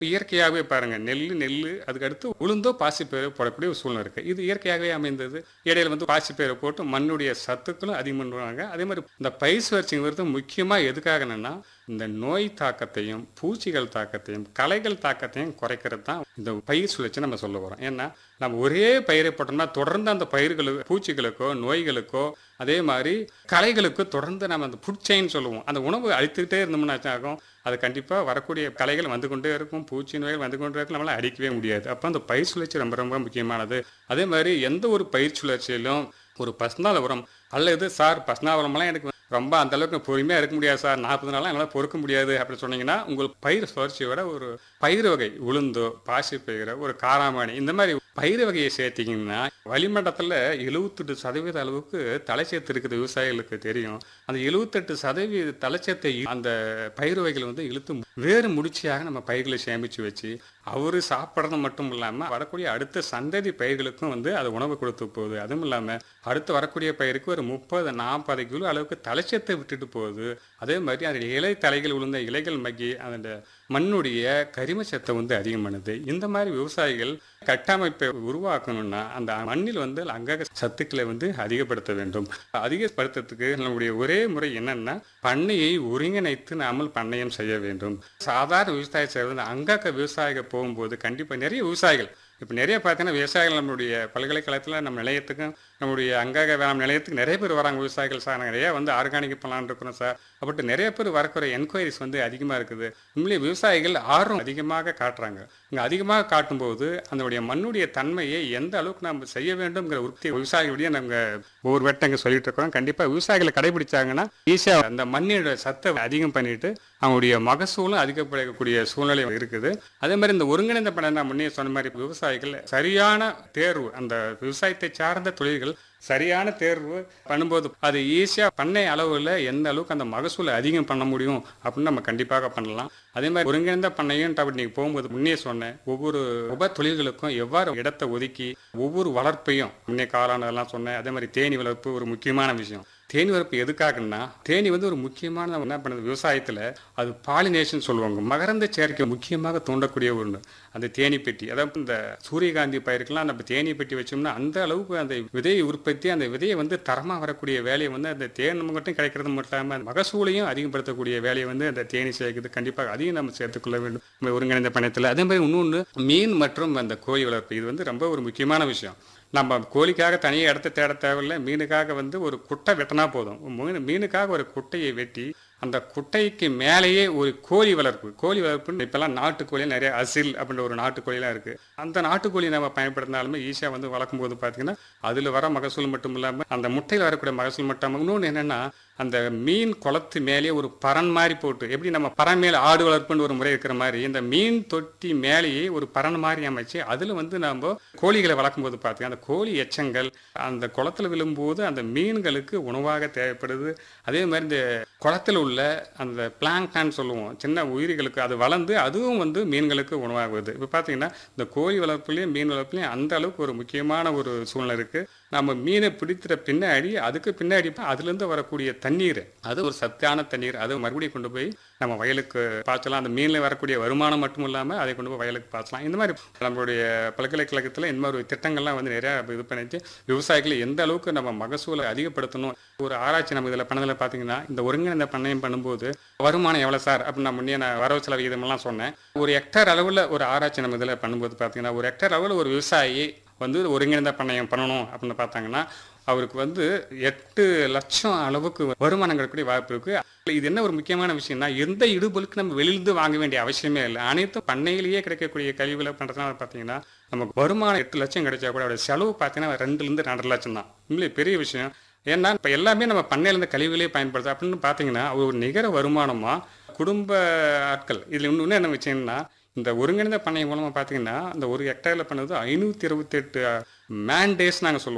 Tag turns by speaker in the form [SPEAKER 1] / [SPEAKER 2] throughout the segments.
[SPEAKER 1] இயற்கையாகவே பாருங்க நெல் நெல் அதுக்கு அடுத்து உளுந்தோ பாசிப்பயிறு போடக்கூடிய ஒரு சூழ்நிலை இருக்கு இது இயற்கையாகவே அமைந்தது இடையில வந்து பாசிப்பயிரை போட்டு மண்ணுடைய சத்துக்களும் அதிகம் பண்ணுவாங்க அதே மாதிரி இந்த பயிர் சுழற்சிங்கிறது முக்கியமா எதுக்காக என்னன்னா இந்த நோய் தாக்கத்தையும் பூச்சிகள் தாக்கத்தையும் களைகள் தாக்கத்தையும் குறைக்கிறது தான் இந்த பயிர் சுழற்சி நம்ம சொல்ல வரோம் ஏன்னா நம்ம ஒரே பயிரை போட்டோம்னா தொடர்ந்து அந்த பயிர்களுக்கு பூச்சிகளுக்கோ நோய்களுக்கோ அதே மாதிரி களைகளுக்கு தொடர்ந்து நம்ம அந்த ஃபுட் செயின் சொல்லுவோம் அந்த உணவு அழித்துக்கிட்டே இருந்தோம்னா ஆகும் அது கண்டிப்பாக வரக்கூடிய களைகள் வந்து கொண்டே இருக்கும் பூச்சி நோய்கள் வந்து கொண்டே இருக்கும் நம்மளால் அடிக்கவே முடியாது அப்போ அந்த பயிர் சுழற்சி ரொம்ப ரொம்ப முக்கியமானது அதே மாதிரி எந்த ஒரு பயிர் சுழற்சியிலும் ஒரு பசுநாள் உரம் அல்லது சார் பசுநாள் உரமெல்லாம் எனக்கு ரொம்ப அந்த அளவுக்கு பொறுமையாக இருக்க முடியாது சார் நாற்பது நாளாக என்னால் பொறுக்க முடியாது அப்படின்னு சொன்னீங்கன்னா உங்கள் பயிர் சுழற்சியோட ஒரு பயிர் வகை உளுந்தோ பாசி பயிரோ ஒரு காராமணி இந்த மாதிரி பயிர் வகையை சேர்த்தீங்கன்னா வளிமண்டலத்தில் எழுபத்தெட்டு சதவீத அளவுக்கு தலைச்சேர்த்து இருக்குது விவசாயிகளுக்கு தெரியும் அந்த எழுபத்தெட்டு சதவீத தலைச்சத்தை அந்த பயிர் வகைகள் வந்து இழுத்து வேறு முடிச்சியாக நம்ம பயிர்களை சேமித்து வச்சு அவர் சாப்பிட்றது மட்டும் இல்லாமல் வரக்கூடிய அடுத்த சந்ததி பயிர்களுக்கும் வந்து அது உணவு கொடுத்து போகுது அதுவும் இல்லாமல் அடுத்து வரக்கூடிய பயிருக்கு ஒரு முப்பது நாற்பது கிலோ அளவுக்கு தலைச்சத்தை விட்டுட்டு போகுது அதே மாதிரி அந்த இலை தலைகள் விழுந்த இலைகள் மக்கி அந்த மண்ணுடைய கரிமச்சத்தை வந்து அதிகம் பண்ணுது இந்த மாதிரி விவசாயிகள் கட்டமைப்பை உருவாக்கணும்னா அந்த மண்ணில் வந்து அங்கக சத்துக்களை வந்து அதிகப்படுத்த வேண்டும் அதிகப்படுத்துறதுக்கு நம்முடைய ஒரே முறை என்னன்னா பண்ணையை ஒருங்கிணைத்து நாமல் பண்ணையம் செய்ய வேண்டும் சாதாரண விவசாயம் செய்வது அங்கக விவசாயிகள் போகும்போது கண்டிப்பாக நிறைய விவசாயிகள் இப்போ நிறைய பார்த்தீங்கன்னா விவசாயிகள் நம்மளுடைய பல்கலைக்கழகத்தில் நம்ம நிலையத்துக்கும் நம்முடைய அங்கக வேளாண் நிலையத்துக்கு நிறைய பேர் வராங்க விவசாயிகள் சார் நிறைய வந்து ஆர்கானிக் பண்ணலான்னு இருக்கிறோம் சார் அப்படி நிறைய பேர் வரக்கூடிய என்கொயரிஸ் வந்து அதிகமாக இருக்குது உண்மையிலே விவசாயிகள் ஆர்வம் அதிகமாக காட்டுறாங்க இங்கே அதிகமாக காட்டும்போது அதனுடைய மண்ணுடைய தன்மையை எந்த அளவுக்கு நம்ம செய்ய வேண்டும்ங்கிற உறுதி விவசாயிகளுடைய நம்ம ஒவ்வொரு வட்டம் இங்கே சொல்லிட்டு இருக்கிறோம் கண்டிப்பாக விவசாயிகளை கடைபிடிச்சாங்கன்னா ஈஸியாக அந்த மண்ணோட சத்தை அதிகம் பண்ணிட்டு அவங்களுடைய மகசூலும் அதிகப்படக்கூடிய சூழ்நிலை இருக்குது அதே மாதிரி இந்த ஒருங்கிணைந்த படம் நான் முன்னே சொன்ன மாதிரி விவசாயிகள் சரியான தேர்வு அந்த விவசாயத்தை சார்ந்த தொழில்கள் சரியான தேர்வு பண்ணும்போது அது ஈஸியாக பண்ணை அளவில் எந்த அளவுக்கு அந்த மகசூலை அதிகம் பண்ண முடியும் அப்படின்னு நம்ம கண்டிப்பாக பண்ணலாம் அதே மாதிரி ஒருங்கிணைந்த பண்ணையும் அப்படி நீங்கள் போகும்போது முன்னே சொன்னேன் ஒவ்வொரு உப தொழில்களுக்கும் எவ்வாறு இடத்தை ஒதுக்கி ஒவ்வொரு வளர்ப்பையும் முன்னே காளானதெல்லாம் சொன்னேன் அதே மாதிரி தேனி வளர்ப்பு ஒரு முக்கியமான விஷயம் தேனி வளர்ப்பு எதுக்காகன்னா தேனி வந்து ஒரு முக்கியமான என்ன பண்ணுது விவசாயத்தில் அது பாலினேஷன் சொல்லுவாங்க மகரந்த சேர்க்கை முக்கியமாக தூண்டக்கூடிய ஒன்று அந்த தேனி பெட்டி அதாவது இந்த சூரியகாந்தி பயிருக்கெல்லாம் நம்ம தேனி பெட்டி வச்சோம்னா அந்த அளவுக்கு அந்த விதை உற்பத்தி அந்த விதையை வந்து தரமாக வரக்கூடிய வேலையை வந்து அந்த தேன் மட்டும் கிடைக்கிறது மட்டும் இல்லாமல் அந்த மகசூலையும் அதிகப்படுத்தக்கூடிய வேலையை வந்து அந்த தேனி சேர்க்குது கண்டிப்பாக அதையும் நம்ம சேர்த்துக்கொள்ள வேண்டும் நம்ம ஒருங்கிணைந்த பயணத்தில் அதே மாதிரி இன்னொன்று மீன் மற்றும் அந்த கோழி வளர்ப்பு இது வந்து ரொம்ப ஒரு முக்கியமான விஷயம் நம்ம கோழிக்காக தனியாக இடத்த தேட தேவையில்லை மீனுக்காக வந்து ஒரு குட்டை வெட்டினா போதும் மீன் மீனுக்காக ஒரு குட்டையை வெட்டி அந்த குட்டைக்கு மேலேயே ஒரு கோழி வளர்ப்பு கோழி வளர்ப்புன்னு இப்போல்லாம் நாட்டுக்கோழி நிறைய அசில் அப்படின்ற ஒரு நாட்டுக்கோழிலாம் இருக்குது அந்த நாட்டுக்கோழி நம்ம பயன்படுத்தினாலுமே ஈஸியாக வந்து வளர்க்கும் போது பார்த்தீங்கன்னா அதில் வர மகசூல் மட்டும் இல்லாமல் அந்த முட்டையில் வரக்கூடிய மகசூல் மட்டும் இன்னொன்று என்னென்னா அந்த மீன் குளத்து மேலே ஒரு பறன் மாதிரி போட்டு எப்படி நம்ம பறன் மேலே ஆடு வளர்ப்புன்னு ஒரு முறை இருக்கிற மாதிரி இந்த மீன் தொட்டி மேலேயே ஒரு பறன் மாதிரி அமைச்சு அதில் வந்து நம்ம கோழிகளை வளர்க்கும் போது பார்த்தீங்கன்னா அந்த கோழி எச்சங்கள் அந்த குளத்துல விழும்போது அந்த மீன்களுக்கு உணவாக தேவைப்படுது அதே மாதிரி இந்த குளத்தில் உள்ள அந்த பிளாங்கான் சொல்லுவோம் சின்ன உயிரிகளுக்கு அது வளர்ந்து அதுவும் வந்து மீன்களுக்கு உணவாகுது இப்போ பார்த்தீங்கன்னா இந்த கோழி வளர்ப்புலையும் மீன் வளர்ப்புலையும் அந்த அளவுக்கு ஒரு முக்கியமான ஒரு சூழ்நிலை இருக்குது நம்ம மீனை பிடித்துற பின்னாடி அதுக்கு பின்னாடி அதுலேருந்து வரக்கூடிய தண்ணீர் அது ஒரு சத்தான தண்ணீர் அதை மறுபடியும் கொண்டு போய் நம்ம வயலுக்கு பாய்ச்சலாம் அந்த மீனில் வரக்கூடிய வருமானம் மட்டும் இல்லாமல் அதை கொண்டு போய் வயலுக்கு பாய்ச்சலாம் இந்த மாதிரி நம்மளுடைய பல்கலைக்கழகத்தில் இந்த மாதிரி திட்டங்கள்லாம் வந்து நிறையா இது பண்ணிட்டு விவசாயிகளை எந்த அளவுக்கு நம்ம மகசூலை அதிகப்படுத்தணும் ஒரு ஆராய்ச்சி நம்ம இதில் பண்ணதில் பார்த்தீங்கன்னா இந்த ஒருங்கிணைந்த பண்ணையம் பண்ணும்போது வருமானம் எவ்வளோ சார் அப்படின்னு நான் முன்னே நான் வரவு செலவு விகிதமெல்லாம் சொன்னேன் ஒரு ஹெக்டர் அளவில் ஒரு ஆராய்ச்சி நம்ம இதில் பண்ணும்போது பார்த்தீங்கன்னா ஒரு ஹெக்டர் அளவில் ஒரு விவசாயி வந்து ஒருங்கிணைந்த பண்ணையம் பண்ணணும் அப்படின்னு பார்த்தாங்கன்னா அவருக்கு வந்து எட்டு லட்சம் அளவுக்கு வருமானம் கிடைக்கக்கூடிய வாய்ப்பு இருக்கு இது என்ன ஒரு முக்கியமான விஷயம்னா எந்த இடுபொருளுக்கு நம்ம வெளியிருந்து வாங்க வேண்டிய அவசியமே இல்லை அனைத்தும் பண்ணையிலேயே கிடைக்கக்கூடிய கழிவுகளை பண்ணுறதுனால பார்த்தீங்கன்னா நமக்கு வருமானம் எட்டு லட்சம் கிடைச்சா கூட அவருடைய செலவு பார்த்தீங்கன்னா ரெண்டுலேருந்து ரெண்டரை லட்சம் தான் உண்மையிலே பெரிய விஷயம் ஏன்னா இப்போ எல்லாமே நம்ம பண்ணையிலேருந்து கழிவுகளே பயன்படுது அப்படின்னு பார்த்தீங்கன்னா ஒரு நிகர வருமானமாக குடும்ப ஆட்கள் இதில் இன்னொன்று என்ன விஷயம்னா இந்த ஒருங்கிணைந்த பண்ணை மூலமாக பார்த்தீங்கன்னா இந்த ஒரு ஹெக்டேரில் பண்ணது ஐநூற்றி இருபத்தெட்டு மேன் டேஸ் நாங்கள் சொல்லுவோம்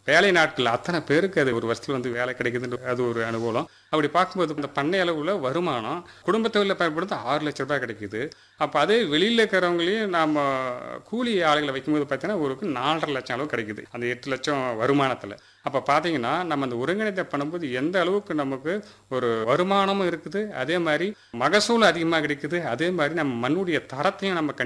[SPEAKER 1] வேலை நாட்கள் அத்தனை பேருக்கு அது ஒரு வருஷத்துல வந்து வேலை கிடைக்குதுன்ற அது ஒரு அனுகூலம் அப்படி பார்க்கும்போது இந்த பண்ணை அளவுல வருமானம் குடும்ப தொழில பயன்படுத்த ஆறு லட்ச ரூபாய் கிடைக்குது அப்போ அதே வெளியில் இருக்கிறவங்களையும் நாம கூலி ஆளுகளை வைக்கும்போது பார்த்தீங்கன்னா ஒரு நாலரை லட்சம் அளவு கிடைக்குது அந்த எட்டு லட்சம் வருமானத்தில் அப்போ பார்த்தீங்கன்னா நம்ம அந்த ஒருங்கிணைந்த பண்ணும்போது எந்த அளவுக்கு நமக்கு ஒரு வருமானமும் இருக்குது அதே மாதிரி மகசூல் அதிகமாக கிடைக்குது அதே மாதிரி நம்ம மண்ணுடைய தரத்தையும் நம்ம